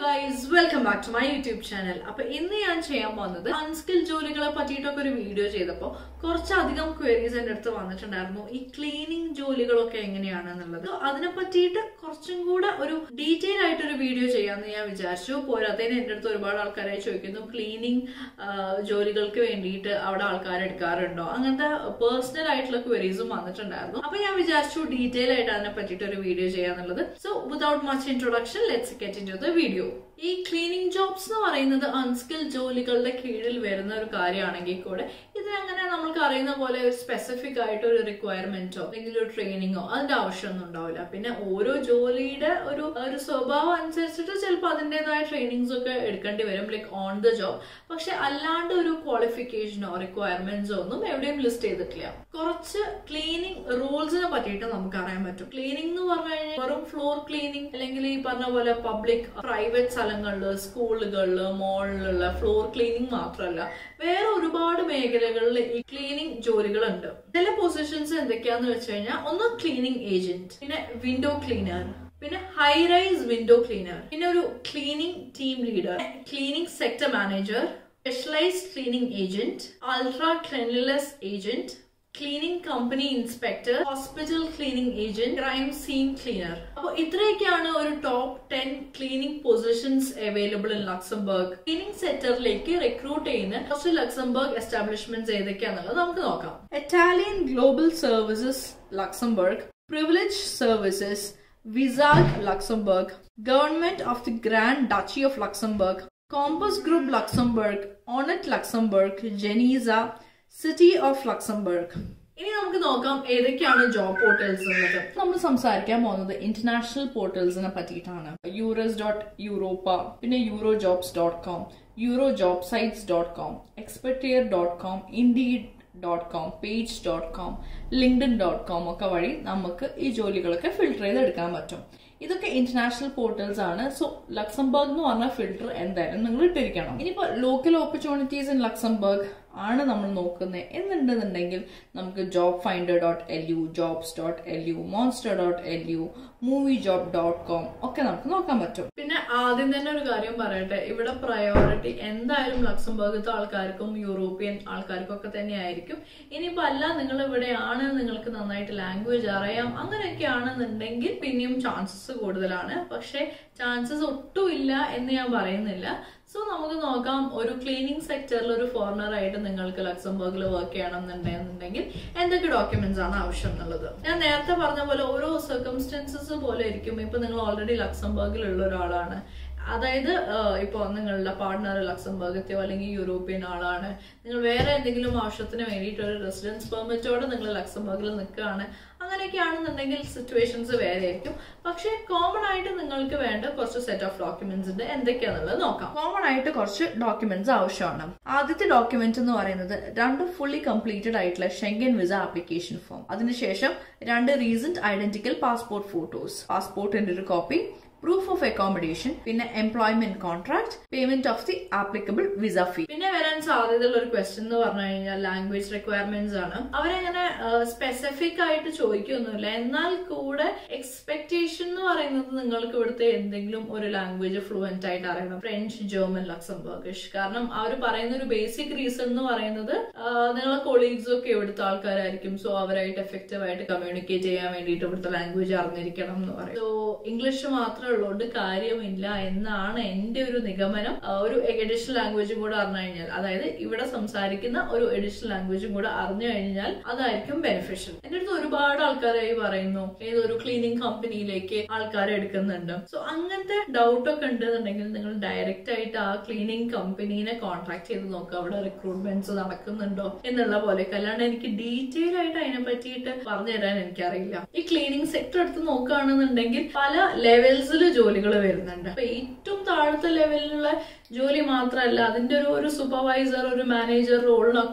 guys welcome back to my YouTube channel അപ്പൊ ഇന്ന് ഞാൻ ചെയ്യാൻ പോകുന്നത് അൺസ്കിൽ ജോലികളെ പറ്റിയിട്ടൊക്കെ ഒരു വീഡിയോ ചെയ്തപ്പോൾ കുറച്ചധികം ക്വയറീസ് എൻ്റെ അടുത്ത് വന്നിട്ടുണ്ടായിരുന്നു ഈ ക്ലീനിങ് ജോലികളൊക്കെ എങ്ങനെയാണെന്നുള്ളത് So, അതിനെ പറ്റിയിട്ട് കുറച്ചും കൂടെ ഒരു ഡീറ്റെയിൽ ആയിട്ട് ഒരു വീഡിയോ ചെയ്യാമെന്ന് ഞാൻ വിചാരിച്ചു പോരാത്തതിന് എൻ്റെ അടുത്ത് ഒരുപാട് ആൾക്കാരായി ചോദിക്കുന്നു ക്ലീനിങ് ജോലികൾക്ക് വേണ്ടിയിട്ട് അവിടെ ആൾക്കാർ എടുക്കാറുണ്ടോ അങ്ങനത്തെ പേഴ്സണൽ ആയിട്ടുള്ള ക്വയറീസും വന്നിട്ടുണ്ടായിരുന്നു അപ്പൊ ഞാൻ വിചാരിച്ചു ഡീറ്റെയിൽ ആയിട്ട് അതിനെ പറ്റിയിട്ട് ഒരു വീഡിയോ ചെയ്യാന്നുള്ളത് so without much introduction let's get into the video ഈ ക്ലീനിങ് ജോബ്സ് എന്ന് പറയുന്നത് അൺസ്കിൽ ജോലികളുടെ കീഴിൽ വരുന്ന ഒരു കാര്യമാണെങ്കിൽ കൂടെ ഇതിനങ്ങനെ നമ്മൾക്ക് അറിയുന്ന പോലെ ഒരു സ്പെസിഫിക് ആയിട്ട് ഒരു റിക്വയർമെന്റോ അല്ലെങ്കിൽ ഒരു ട്രെയിനിങ്ങോ അതിന്റെ ആവശ്യമൊന്നും ഉണ്ടാവില്ല പിന്നെ ഓരോ ജോലിയുടെ ഒരു ഒരു സ്വഭാവം അനുസരിച്ചിട്ട് ചിലപ്പോൾ അതിൻ്റെതായ ട്രെയിനിങ്സ് ഒക്കെ എടുക്കേണ്ടി വരും ലൈക്ക് ഓൺ ദ ജോബ് പക്ഷെ അല്ലാണ്ട് ഒരു ക്വാളിഫിക്കേഷനോ റിക്വയർമെന്റ്സോ ഒന്നും എവിടെയും ലിസ്റ്റ് ചെയ്തിട്ടില്ല കുറച്ച് ക്ലീനിങ് റൂൾസിനെ പറ്റിയിട്ട് നമുക്ക് അറിയാൻ പറ്റും ക്ലീനിങ് എന്ന് പറഞ്ഞു കഴിഞ്ഞാൽ വെറും ഫ്ലോർ ക്ലീനിങ് അല്ലെങ്കിൽ ഈ പറഞ്ഞ പോലെ പബ്ലിക് പ്രൈവറ്റ് സ്ഥലങ്ങളില് സ്കൂളുകളില് മോളിലുള്ള ഫ്ലോർ ക്ലീനിങ് മാത്രമല്ല വേറെ ഒരുപാട് മേഖലകളിൽ ഈ ക്ലീനിങ് ജോലികളുണ്ട് ചില പൊസിഷൻസ് എന്തൊക്കെയാന്ന് വെച്ച് കഴിഞ്ഞാൽ ഒന്ന് ക്ലീനിങ് ഏജന്റ് പിന്നെ വിൻഡോ ക്ലീനർ പിന്നെ ഹൈ റൈസ് വിൻഡോ ക്ലീനർ പിന്നെ ഒരു cleaning team leader cleaning sector manager specialised cleaning agent ultra cleanliness agent cleaning company inspector hospital cleaning agent crime scene cleaner അപ്പോൾ ഇത്രയൊക്കെയാണ് ഒരു top ten cleaning positions available in Luxembourg cleaning സെക്ടറിലേക്ക് recruit ചെയ്യുന്ന കുറച്ച് Luxembourg establishments ഏതൊക്കെയാണെന്നുള്ളത് നമുക്ക് നോക്കാം Italian global services Luxembourg privilege services വിസാഗ് Luxembourg government of the grand duchy of Luxembourg compass group Luxembourg ഓണറ്റ് ലക്സംബർഗ് ജനീസ സിറ്റി ഓഫ് ലക്സംബർഗ് ഇനി നമുക്ക് നോക്കാം ഏതൊക്കെയാണ് ജോബ് പോർട്ടൽസ് ഉള്ളത് നമ്മൾ സംസാരിക്കാൻ പോകുന്നത് ഇന്റർനാഷണൽ പോർട്ടൽസിനെ പറ്റിയിട്ടാണ് യൂറസ് ഡോട്ട് യൂറോപ്പ പിന്നെ euro jobs dot com euro job sites dot com എക്സ്പെർട്ടിയർ dot com indeed dot com page dot com LinkedIn dot com ഒക്കെ വഴി നമുക്ക് ഈ ജോലികളൊക്കെ ഫിൽട്ടർ ചെയ്ത് എടുക്കാൻ പറ്റും ഇതൊക്കെ ഇന്റർനാഷണൽ പോർട്ടൽസ് ആണ് സോ ലക്സംബർഗ് എന്ന് പറഞ്ഞ ഫിൽട്ടർ എന്തായാലും നിങ്ങൾ ഇട്ടിരിക്കണം ഇനിയിപ്പോ ലോക്കൽ ഓപ്പർച്യൂണിറ്റീസ് ഇൻ ലക്സംബർഗ് ആണ് നമ്മൾ നോക്കുന്നത് എന്നുണ്ടെന്നുണ്ടെങ്കിൽ നമുക്ക് job finder dot L U jobs dot L U monster dot L U movie job dot com ഒക്കെ നമുക്ക് നോക്കാൻ പറ്റും പിന്നെ ആദ്യം തന്നെ ഒരു കാര്യം പറയട്ടെ ഇവിടെ പ്രയോറിറ്റി എന്തായാലും ലക്സംബർഗത്തെ ആൾക്കാർക്കും യൂറോപ്യൻ ആൾക്കാർക്കും ഒക്കെ തന്നെ ആയിരിക്കും ഇനിയിപ്പോ അല്ല നിങ്ങൾ ഇവിടെയാണ് നിങ്ങൾക്ക് നന്നായിട്ട് ലാംഗ്വേജ് അറിയാം അങ്ങനെയൊക്കെ ആണെന്നുണ്ടെങ്കിൽ പിന്നെയും ചാൻസസ് കൂടുതലാണ് പക്ഷെ ചാൻസസ് ഒട്ടും ഇല്ല എന്ന് ഞാൻ പറയുന്നില്ല സോ നമുക്ക് നോക്കാം ഒരു ക്ലീനിങ് സെക്ടറിൽ ഒരു ഫോറിനർ ആയിട്ട് നിങ്ങൾക്ക് ലക്സംബർഗിൽ വർക്ക് ചെയ്യണമെന്നുണ്ടെന്നുണ്ടെങ്കിൽ എന്തൊക്കെ ഡോക്യുമെന്റ്സ് ആണ് ആവശ്യം എന്നുള്ളത് ഞാൻ നേരത്തെ പറഞ്ഞ പോലെ ഓരോ സർക്കംസ്റ്റൻസസ് പോലെ ഇരിക്കും ഇപ്പൊ നിങ്ങൾ ഓൾറെഡി ലക്സംബർഗിൽ ഉള്ള ഒരാളാണ് അതായത് ഇപ്പോൾ നിങ്ങളുടെ പാർട്ട്ണർ ലക്സംബർഗത്തെയോ അല്ലെങ്കിൽ യൂറോപ്യൻ ആളാണ് നിങ്ങൾ വേറെ എന്തെങ്കിലും ആവശ്യത്തിന് വേണ്ടിയിട്ട് ഒരു റെസിഡൻസ് പെർമിറ്റോടെ നിങ്ങൾ ലക്സംബർഗിൽ നിൽക്കുകയാണ് അങ്ങനെയൊക്കെ ആണെന്നുണ്ടെങ്കിൽ സിറ്റുവേഷൻസ് വേറെ ആയിരിക്കും പക്ഷേ കോമൺ ആയിട്ട് നിങ്ങൾക്ക് വേണ്ട കുറച്ച് സെറ്റ് ഓഫ് ഡോക്യുമെന്റ്സ് ഉണ്ട് എന്തൊക്കെയാണെന്നുള്ളത് നോക്കാം കോമൺ ആയിട്ട് കുറച്ച് ഡോക്യുമെന്റ്സ് ആവശ്യമാണ് ആദ്യത്തെ ഡോക്യുമെന്റ് എന്ന് പറയുന്നത് രണ്ട് ഫുള്ളി കംപ്ലീറ്റഡ് ആയിട്ടുള്ള ഷെങ്കൻ വിസ ആപ്ലിക്കേഷൻ ഫോം അതിനുശേഷം രണ്ട് റീസെന്റ് ഐഡന്റിക്കൽ പാസ്പോർട്ട് ഫോട്ടോസ് പാസ്പോർട്ടിന്റെ ഒരു കോപ്പി പ്രൂഫ് ഓഫ് അക്കോമഡേഷൻ പിന്നെ employment contract payment of the applicable visa fee പിന്നെ വരാൻ സാധ്യതയുള്ള ഒരു ക്വസ്റ്റ്യൻ എന്ന് പറഞ്ഞു കഴിഞ്ഞാൽ ലാംഗ്വേജ് റിക്വയർമെന്റ്സ് ആണ് അവരങ്ങനെ സ്പെസിഫിക് ആയിട്ട് ചോദിക്കൊന്നുമില്ല എന്നാൽ കൂടെ എക്സ്പെക്ടേഷൻ എന്ന് പറയുന്നത് നിങ്ങൾക്ക് ഇവിടുത്തെ എന്തെങ്കിലും ഒരു ലാംഗ്വേജ് ഫ്ലുവന്റ് ആയിട്ട് അറിയണം ഫ്രഞ്ച് ജർമ്മൻ ലക്സംബർഗിഷ് കാരണം അവർ പറയുന്ന ഒരു ബേസിക് റീസൺ എന്ന് പറയുന്നത് നിങ്ങളെ കൊളീഗ്സ് ഒക്കെ ഇവിടുത്തെ ആൾക്കാരായിരിക്കും സോ അവരായിട്ട് എഫക്റ്റീവ് ആയിട്ട് കമ്മ്യൂണിക്കേറ്റ് ചെയ്യാൻ വേണ്ടിയിട്ട് ഇവിടുത്തെ ലാംഗ്വേജ് അറിഞ്ഞിരിക്കണം എന്ന് പറയും സോ ഇംഗ്ലീഷ് മാത്രം ഉള്ളതുകൊണ്ട് കാര്യമില്ല എന്നാണ് എന്റെ ഒരു നിഗമനം ഒരു എഡിഷണൽ ലാംഗ്വേജും കൂടെ അറിഞ്ഞു കഴിഞ്ഞാൽ അതായത് ഇവിടെ സംസാരിക്കുന്ന ഒരു എഡിഷണൽ ലാംഗ്വേജും കൂടെ അറിഞ്ഞു കഴിഞ്ഞാൽ അതായിരിക്കും ബെനിഫിഷ്യൽ എന്റെ അടുത്ത് ഒരുപാട് ആൾക്കാരായി പറയുന്നു ഏതൊരു ക്ലീനിങ് കമ്പനിയിലേക്ക് ആൾക്കാരെ എടുക്കുന്നുണ്ട് സോ അങ്ങനത്തെ ഡൗട്ട് ഒക്കെ ഉണ്ടെന്നുണ്ടെങ്കിൽ നിങ്ങൾ ഡയറക്റ്റ് ആയിട്ട് ആ ക്ലീനിങ് കമ്പനീനെ കോൺടാക്ട് ചെയ്ത് നോക്കുക അവിടെ റിക്രൂട്ട്മെന്റ്സ് നടക്കുന്നുണ്ടോ എന്നുള്ള പോലെ അല്ലാണ്ട് എനിക്ക് ഡീറ്റെയിൽ ആയിട്ട് അതിനെ പറ്റിയിട്ട് പറഞ്ഞു തരാൻ എനിക്കറിയില്ല ഈ ക്ലീനിങ് സെക്ടർ എടുത്ത് നോക്കുകയാണെന്നുണ്ടെങ്കിൽ പല ലെവൽസിൽ ജോലികൾ വരുന്നുണ്ട് അപ്പൊ ഏറ്റവും താഴത്തെ ലെവലിലുള്ള ജോലി മാത്രമല്ല അതിന്റെ ഒരു ഒരു സൂപ്പർവൈസർ ഒരു മാനേജർ റോളിനൊക്കെ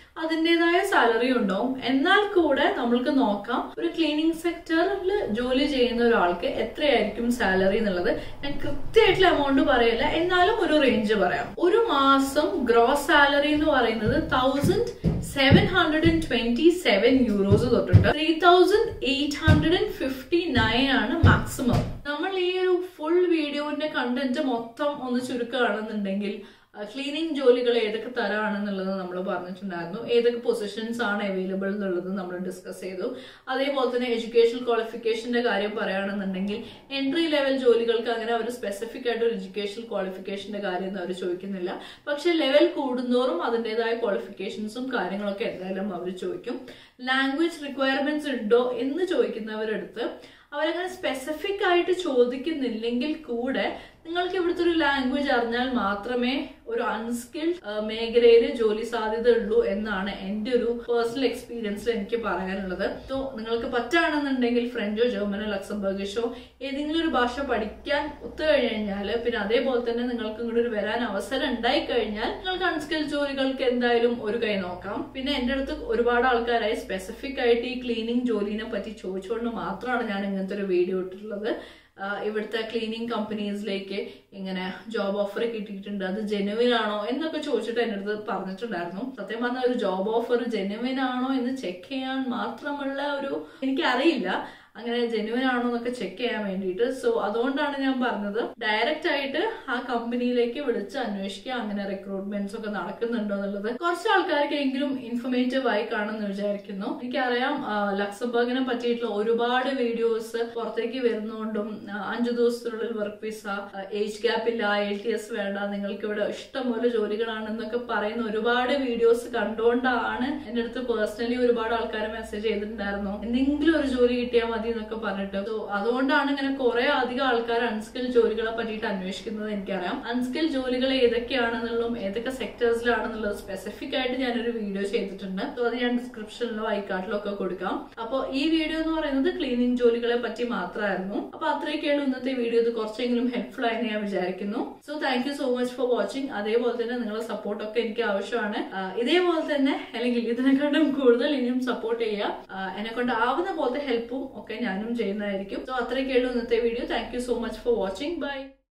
അതിൻ്റെതായ സാലറി ഉണ്ടാവും എന്നാൽ കൂടെ നമ്മൾക്ക് നോക്കാം ഒരു ക്ലീനിങ് സെക്ടറിൽ ജോലി ചെയ്യുന്ന ഒരാൾക്ക് എത്രയായിരിക്കും സാലറി എന്നുള്ളത് ഞാൻ കൃത്യമായിട്ടുള്ള എമൗണ്ട് പറയില്ല എന്നാലും ഒരു റേഞ്ച് പറയാം ഒരു മാസം ഗ്രോസ് സാലറി എന്ന് പറയുന്നത് thousand seven hundred and twenty seven euros തൊട്ടിട്ട് three thousand eight hundred and fifty nine ആണ് മാക്സിമം നമ്മൾ ഈ ഒരു ഫുൾ വീഡിയോന്റെ കണ്ടന്റ് മൊത്തം ഒന്ന് ചുരുക്കുകയാണെന്നുണ്ടെങ്കിൽ ക്ലീനിങ് ജോലികൾ ഏതൊക്കെ തരമാണെന്നുള്ളത് നമ്മൾ പറഞ്ഞിട്ടുണ്ടായിരുന്നു ഏതൊക്കെ പൊസിഷൻസ് ആണ് അവൈലബിൾ എന്നുള്ളത് നമ്മൾ ഡിസ്കസ് ചെയ്തു അതേപോലെ തന്നെ എഡ്യൂക്കേഷൻ ക്വാളിഫിക്കേഷന്റെ കാര്യം പറയുകയാണെന്നുണ്ടെങ്കിൽ എൻട്രി ലെവൽ ജോലികൾക്ക് അങ്ങനെ അവർ സ്പെസിഫിക് ആയിട്ട് ഒരു എഡ്യൂക്കേഷൻ ക്വാളിഫിക്കേഷന്റെ കാര്യം അവർ ചോദിക്കുന്നില്ല പക്ഷെ ലെവൽ കൂടുന്തോറും അതിൻ്റെതായ ക്വാളിഫിക്കേഷൻസും കാര്യങ്ങളൊക്കെ എന്തായാലും അവർ ചോദിക്കും ലാംഗ്വേജ് റിക്വയർമെന്റ്സ് ഉണ്ടോ എന്ന് ചോദിക്കുന്നവരടുത്ത് അവരങ്ങനെ സ്പെസിഫിക് ആയിട്ട് ചോദിക്കുന്നില്ലെങ്കിൽ കൂടെ നിങ്ങൾക്ക് ഇവിടുത്തെ ഒരു ലാംഗ്വേജ് അറിഞ്ഞാൽ മാത്രമേ ഒരു അൺസ്കിൽഡ് മേഖലയിൽ ജോലി സാധ്യത ഉള്ളൂ എന്നാണ് എൻ്റെ ഒരു പേഴ്സണൽ എക്സ്പീരിയൻസിൽ എനിക്ക് പറയാനുള്ളത് സോ നിങ്ങൾക്ക് പറ്റുകയാണെന്നുണ്ടെങ്കിൽ ഫ്രഞ്ചോ ജർമ്മനോ ലക്സംബർഗിഷോ ഏതെങ്കിലും ഒരു ഭാഷ പഠിക്കാൻ ഒത്തു കഴിഞ്ഞാൽ പിന്നെ അതേപോലെ തന്നെ നിങ്ങൾക്ക് ഇങ്ങോട്ട് ഒരു വരാൻ അവസരം ഉണ്ടായി കഴിഞ്ഞാൽ നിങ്ങൾക്ക് അൺസ്കിൽഡ് ജോലികൾക്ക് എന്തായാലും ഒരു കൈ നോക്കാം പിന്നെ എൻ്റെ അടുത്ത് ഒരുപാട് ആൾക്കാരായി സ്പെസിഫിക് ആയിട്ട് ഈ ക്ലീനിങ് ജോലിനെ പറ്റി ചോദിച്ചുകൊണ്ട് മാത്രമാണ് ഞാൻ ഇങ്ങനത്തെ ഒരു വീഡിയോ ഇട്ടിട്ടുള്ളത് ഇവിടുത്തെ ക്ലീനിങ് കമ്പനീസിലേക്ക് ഇങ്ങനെ ജോബ് ഓഫർ കിട്ടിയിട്ടുണ്ട് അത് ജെനുവിൻ ആണോ എന്നൊക്കെ ചോദിച്ചിട്ട് എൻ്റെ അടുത്ത് പറഞ്ഞിട്ടുണ്ടായിരുന്നു സത്യം പറഞ്ഞാൽ ഒരു ജോബ് ഓഫർ ജെനുവിൻ ആണോ എന്ന് ചെക്ക് ചെയ്യാൻ മാത്രമുള്ള ഒരു എനിക്കറിയില്ല അങ്ങനെ ജെനുവൻ ആണോ എന്നൊക്കെ ചെക്ക് ചെയ്യാൻ വേണ്ടിയിട്ട് സോ അതുകൊണ്ടാണ് ഞാൻ പറഞ്ഞത് ഡയറക്റ്റ് ആയിട്ട് ആ കമ്പനിയിലേക്ക് വിളിച്ച് അന്വേഷിക്കുക അങ്ങനെ റിക്രൂട്ട്മെന്റ്സ് ഒക്കെ നടക്കുന്നുണ്ടോ എന്നുള്ളത് കുറച്ച് ആൾക്കാർക്ക് എങ്കിലും ഇൻഫർമേറ്റീവ് ആയി കാണുമെന്ന് വിചാരിക്കുന്നു എനിക്കറിയാം ലക്സംബർഗിനെ പറ്റിയിട്ടുള്ള ഒരുപാട് വീഡിയോസ് പുറത്തേക്ക് വരുന്നതുകൊണ്ടും അഞ്ചു ദിവസത്തിനുള്ളിൽ വർക്ക് വിസ ഏജ് ഗ്യാപ്പ് ഇല്ല എൽ ടി എസ് വേണ്ട നിങ്ങൾക്ക് ഇവിടെ ഇഷ്ടംപോലെ ജോലികളാണെന്നൊക്കെ പറയുന്ന ഒരുപാട് വീഡിയോസ് കണ്ടുകൊണ്ടാണ് എന്റെ അടുത്ത് പേഴ്സണലി ഒരുപാട് ആൾക്കാർ മെസ്സേജ് ചെയ്തിട്ടുണ്ടായിരുന്നു എന്തെങ്കിലും ഒരു ജോലി കിട്ടിയാൽ മതി എന്നൊക്കെ പറഞ്ഞിട്ട് സോ അതുകൊണ്ടാണ് ഇങ്ങനെ കുറെ അധികം ആൾക്കാർ അൺസ്കിൽ ജോലികളെ പറ്റിയിട്ട് അന്വേഷിക്കുന്നത് എനിക്കറിയാം അൺസ്കിൽ ജോലികൾ ഏതൊക്കെയാണെന്നുള്ളതും ഏതൊക്കെ സെക്ടേഴ്സിലാണെന്നുള്ളത് സ്പെസിഫിക് ആയിട്ട് ഞാനൊരു വീഡിയോ ചെയ്തിട്ടുണ്ട് സോ അത് ഞാൻ ഡിസ്ക്രിപ്ഷനിലോ ഐക്കാർട്ടിലോ ഒക്കെ കൊടുക്കാം അപ്പോൾ ഈ വീഡിയോ എന്ന് പറയുന്നത് ക്ലീനിങ് ജോലികളെ പറ്റി മാത്രമായിരുന്നു അപ്പൊ അത്രയൊക്കെയാണ് ഇന്നത്തെ വീഡിയോ ഇത് കുറച്ചെങ്കിലും ഹെൽപ്ഫുൾ ആയെന്ന് ഞാൻ വിചാരിക്കുന്നു so thank you so much for watching അതേപോലെ തന്നെ നിങ്ങളുടെ സപ്പോർട്ട് ഒക്കെ എനിക്ക് ആവശ്യമാണ് ഇതേപോലെ തന്നെ അല്ലെങ്കിൽ ഇതിനെക്കാട്ടും കൂടുതൽ ഇനിയും സപ്പോർട്ട് ചെയ്യുക എന്നെ കൊണ്ട് ആവുന്ന പോലത്തെ ഹെൽപ്പും ഒക്കെ ഞാനും ചെയ്യുന്നതായിരിക്കും സോ അത്രയൊക്കെയുള്ളൂ ഇന്നത്തെ video thank you so much for watching by